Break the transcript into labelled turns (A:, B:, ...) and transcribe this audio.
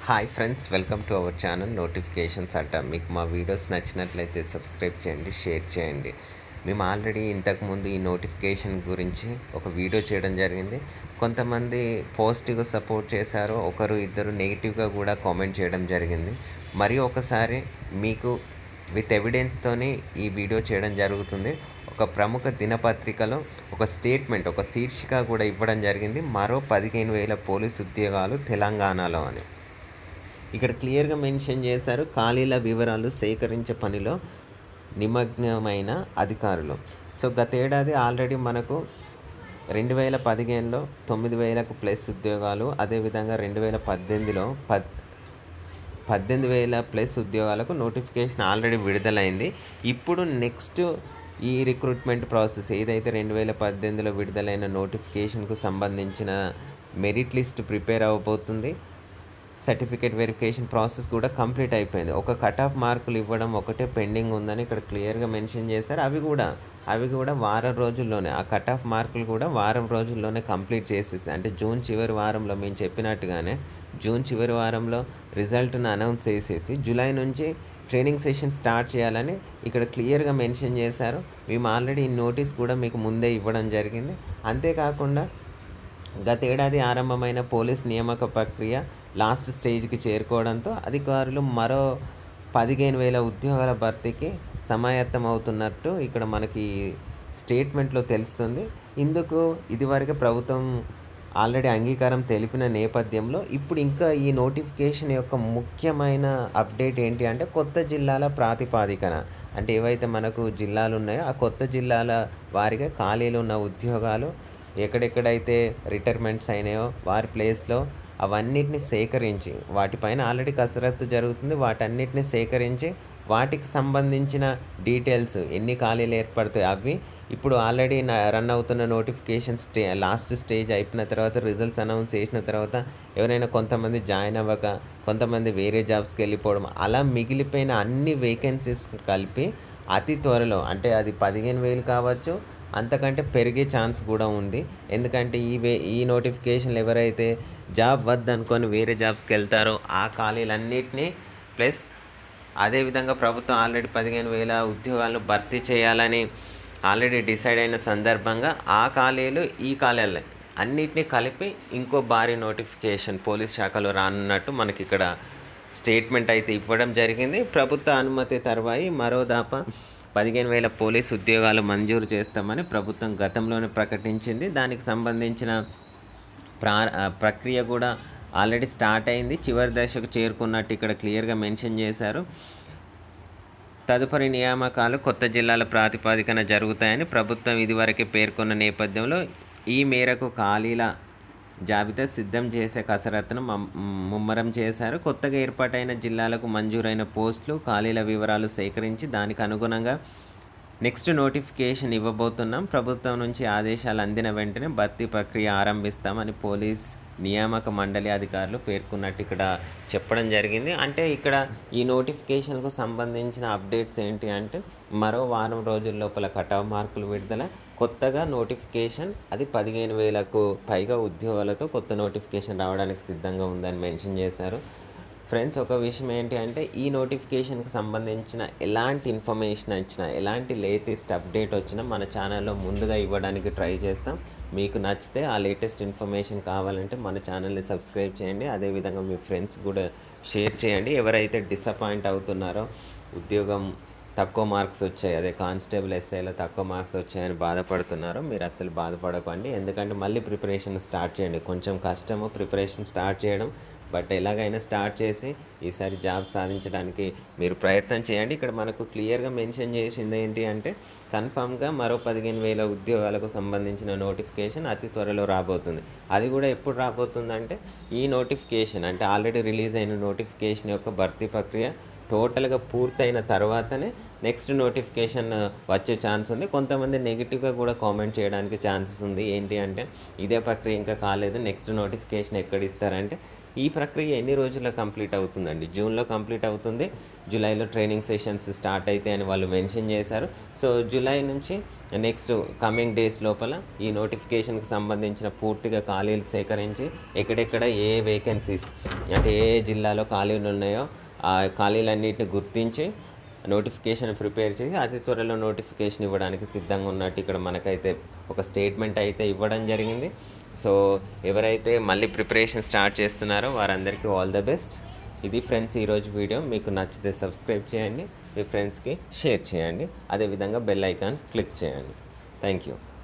A: hi friends welcome to our channel notifications అట్ట మీకు మా వీడియోస్ నచ్చినట్లయితే సబ్స్క్రైబ్ చేయండి షేర్ చేయండి మేము ఆల్రెడీ ఇంతకుముందు ఈ నోటిఫికేషన్ గురించి ఒక వీడియో చేయడం జరిగింది కొంతమంది పాజిటివ్గా సపోర్ట్ చేశారు ఒకరు ఇద్దరు నెగిటివ్గా కూడా కామెంట్ చేయడం జరిగింది మరి ఒకసారి మీకు విత్ ఎవిడెన్స్తోని ఈ వీడియో చేయడం జరుగుతుంది ఒక ప్రముఖ దినపత్రికలో ఒక స్టేట్మెంట్ ఒక శీర్షిక కూడా ఇవ్వడం జరిగింది మరో పదిహేను వేల పోలీస్ ఉద్యోగాలు తెలంగాణలో అని ఇక్కడ క్లియర్గా మెన్షన్ చేశారు ఖాళీల వివరాలు సేకరించే పనిలో నిమగ్నమైన అధికారులు సో గతేడాది ఆల్రెడీ మనకు రెండు వేల పదిహేనులో తొమ్మిది వేలకు ప్లస్ ఉద్యోగాలు అదేవిధంగా రెండు వేల పద్దెనిమిదిలో పద్ పద్దెనిమిది వేల ప్లస్ ఉద్యోగాలకు నోటిఫికేషన్ ఆల్రెడీ విడుదలైంది ఇప్పుడు నెక్స్ట్ ఈ రిక్రూట్మెంట్ ప్రాసెస్ ఏదైతే రెండు వేల పద్దెనిమిదిలో విడుదలైన నోటిఫికేషన్కు సంబంధించిన మెరిట్ లిస్ట్ ప్రిపేర్ అవ్వబోతుంది సర్టిఫికేట్ వెరిఫికేషన్ ప్రాసెస్ కూడా కంప్లీట్ అయిపోయింది ఒక కట్ ఆఫ్ మార్కులు ఇవ్వడం ఒకటే పెండింగ్ ఉందని ఇక్కడ క్లియర్గా మెన్షన్ చేశారు అవి కూడా అవి కూడా వారం రోజుల్లోనే ఆ కట్ ఆఫ్ మార్కులు కూడా వారం రోజుల్లోనే కంప్లీట్ చేసేసి అంటే జూన్ చివరి వారంలో మేము చెప్పినట్టుగానే జూన్ చివరి వారంలో రిజల్ట్ను అనౌన్స్ చేసేసి జూలై నుంచి ట్రైనింగ్ సెషన్ స్టార్ట్ చేయాలని ఇక్కడ క్లియర్గా మెన్షన్ చేశారు మేము ఆల్రెడీ ఈ నోటీస్ కూడా మీకు ముందే ఇవ్వడం జరిగింది అంతేకాకుండా గతేడాది ఆరంభమైన పోలీస్ నియామక ప్రక్రియ లాస్ట్ స్టేజ్కి చేరుకోవడంతో అధికారులు మరో పదిహేను వేల ఉద్యోగాల భర్తీకి సమాయత్తం అవుతున్నట్టు ఇక్కడ మనకి స్టేట్మెంట్లో తెలుస్తుంది ఇందుకు ఇదివరకు ప్రభుత్వం ఆల్రెడీ అంగీకారం తెలిపిన నేపథ్యంలో ఇప్పుడు ఇంకా ఈ నోటిఫికేషన్ యొక్క ముఖ్యమైన అప్డేట్ ఏంటి అంటే కొత్త జిల్లాల ప్రాతిపాదికన అంటే ఏవైతే మనకు జిల్లాలు ఉన్నాయో ఆ కొత్త జిల్లాల వారిగా ఖాళీలు ఉన్న ఉద్యోగాలు ఎక్కడెక్కడైతే రిటైర్మెంట్స్ అయినాయో వారి ప్లేస్లో అవన్నిటిని సేకరించి వాటిపైన ఆల్రెడీ కసరత్తు జరుగుతుంది వాటన్నిటిని సేకరించి వాటికి సంబంధించిన డీటెయిల్స్ ఎన్ని ఖాళీలు ఏర్పడతాయి అవి ఇప్పుడు ఆల్రెడీ రన్ అవుతున్న నోటిఫికేషన్ స్టే లాస్ట్ స్టేజ్ అయిపోయిన తర్వాత రిజల్ట్స్ అనౌన్స్ చేసిన తర్వాత ఎవరైనా కొంతమంది జాయిన్ అవ్వక కొంతమంది వేరే జాబ్స్కి వెళ్ళిపోవడం అలా మిగిలిపోయిన అన్ని వేకెన్సీస్ కలిపి అతి త్వరలో అంటే అది పదిహేను వేలు కావచ్చు అంతకంటే పెరిగే ఛాన్స్ కూడా ఉంది ఎందుకంటే ఈ వే ఈ నోటిఫికేషన్లు ఎవరైతే జాబ్ వద్దనుకొని వేరే జాబ్స్కి వెళ్తారో ఆ ఖాళీలన్నిటినీ ప్లస్ అదేవిధంగా ప్రభుత్వం ఆల్రెడీ పదిహేను వేల ఉద్యోగాలను భర్తీ చేయాలని ఆల్రెడీ డిసైడ్ అయిన సందర్భంగా ఆ ఖాళీలు ఈ ఖాళీలు అన్నిటినీ కలిపి ఇంకో భారీ నోటిఫికేషన్ పోలీస్ శాఖలో రానున్నట్టు మనకి ఇక్కడ స్టేట్మెంట్ అయితే ఇవ్వడం జరిగింది ప్రభుత్వ అనుమతి తర్వాయి మరో దాప పదిహేను వేల పోలీస్ ఉద్యోగాలు మంజూరు చేస్తామని ప్రభుత్వం గతంలోనే ప్రకటించింది దానికి సంబంధించిన ప్రా ప్రక్రియ కూడా ఆల్రెడీ స్టార్ట్ అయింది చివరి దశకు చేరుకున్నట్టు ఇక్కడ క్లియర్గా మెన్షన్ చేశారు తదుపరి నియామకాలు కొత్త జిల్లాల ప్రాతిపాదికన జరుగుతాయని ప్రభుత్వం ఇదివరకే పేర్కొన్న నేపథ్యంలో ఈ మేరకు ఖాళీల జాబితా సిద్ధం చేసే కసరత్తును ముమ్మరం చేశారు కొత్తగా ఏర్పాటైన జిల్లాలకు మంజూరైన పోస్టులు ఖాళీల వివరాలు సేకరించి దానికి అనుగుణంగా నెక్స్ట్ నోటిఫికేషన్ ఇవ్వబోతున్నాం ప్రభుత్వం నుంచి ఆదేశాలు అందిన వెంటనే భర్తీ ప్రక్రియ ఆరంభిస్తామని పోలీస్ నియామక మండలి అధికారులు పేర్కొన్నట్టు ఇక్కడ చెప్పడం జరిగింది అంటే ఇక్కడ ఈ నోటిఫికేషన్కు సంబంధించిన అప్డేట్స్ ఏంటి అంటే మరో వారం రోజుల లోపల కట్ ఆఫ్ మార్కులు విడుదల కొత్తగా నోటిఫికేషన్ అది పదిహేను వేలకు పైగా ఉద్యోగాలతో కొత్త నోటిఫికేషన్ రావడానికి సిద్ధంగా ఉందని మెన్షన్ చేశారు ఫ్రెండ్స్ ఒక విషయం ఏంటి అంటే ఈ నోటిఫికేషన్కి సంబంధించిన ఎలాంటి ఇన్ఫర్మేషన్ వచ్చినా ఎలాంటి లేటెస్ట్ అప్డేట్ వచ్చినా మన ఛానల్లో ముందుగా ఇవ్వడానికి ట్రై చేస్తాం మీకు నచ్చితే ఆ లేటెస్ట్ ఇన్ఫర్మేషన్ కావాలంటే మన ఛానల్ని సబ్స్క్రైబ్ చేయండి అదేవిధంగా మీ ఫ్రెండ్స్ కూడా షేర్ చేయండి ఎవరైతే డిసప్పాయింట్ అవుతున్నారో ఉద్యోగం తక్కువ మార్క్స్ వచ్చాయి అదే కానిస్టేబుల్ ఎస్ఐలో తక్కువ మార్క్స్ వచ్చాయని బాధపడుతున్నారో మీరు అసలు బాధపడకండి ఎందుకంటే మళ్ళీ ప్రిపరేషన్ స్టార్ట్ చేయండి కొంచెం కష్టము ప్రిపరేషన్ స్టార్ట్ చేయడం బట్ ఎలాగైనా స్టార్ట్ చేసి ఈసారి జాబ్ సాధించడానికి మీరు ప్రయత్నం చేయండి ఇక్కడ మనకు క్లియర్గా మెన్షన్ చేసింది ఏంటి అంటే కన్ఫామ్గా మరో పదిహేను వేల ఉద్యోగాలకు సంబంధించిన నోటిఫికేషన్ అతి త్వరలో రాబోతుంది అది కూడా ఎప్పుడు రాబోతుందంటే ఈ నోటిఫికేషన్ అంటే ఆల్రెడీ రిలీజ్ అయిన నోటిఫికేషన్ యొక్క భర్తీ ప్రక్రియ టోటల్గా పూర్తయిన తర్వాతనే నెక్స్ట్ నోటిఫికేషన్ వచ్చే ఛాన్స్ ఉంది కొంతమంది నెగిటివ్గా కూడా కామెంట్ చేయడానికి ఛాన్సెస్ ఉంది ఏంటి అంటే ఇదే ప్రక్రియ ఇంకా కాలేదు నెక్స్ట్ నోటిఫికేషన్ ఎక్కడ ఇస్తారంటే ఈ ప్రక్రియ ఎన్ని రోజుల్లో కంప్లీట్ అవుతుందండి జూన్లో కంప్లీట్ అవుతుంది జూలైలో ట్రైనింగ్ సెషన్స్ స్టార్ట్ అయితే అని వాళ్ళు మెన్షన్ చేశారు సో జూలై నుంచి నెక్స్ట్ కమింగ్ డేస్ లోపల ఈ నోటిఫికేషన్కి సంబంధించిన పూర్తిగా ఖాళీలు సేకరించి ఎక్కడెక్కడ ఏ వేకెన్సీస్ అంటే ఏ ఏ జిల్లాలో ఖాళీలు ఉన్నాయో ఆ ఖాళీలన్నింటిని గుర్తించి నోటిఫికేషన్ ప్రిపేర్ చేసి అతి త్వరలో నోటిఫికేషన్ ఇవ్వడానికి సిద్ధంగా ఉన్నట్టు ఇక్కడ మనకైతే ఒక స్టేట్మెంట్ అయితే ఇవ్వడం జరిగింది సో ఎవరైతే మళ్ళీ ప్రిపరేషన్ స్టార్ట్ చేస్తున్నారో వారందరికీ ఆల్ ద బెస్ట్ ఇది ఫ్రెండ్స్ ఈరోజు వీడియో మీకు నచ్చితే సబ్స్క్రైబ్ చేయండి మీ ఫ్రెండ్స్కి షేర్ చేయండి అదేవిధంగా బెల్ ఐకాన్ క్లిక్ చేయండి థ్యాంక్ యూ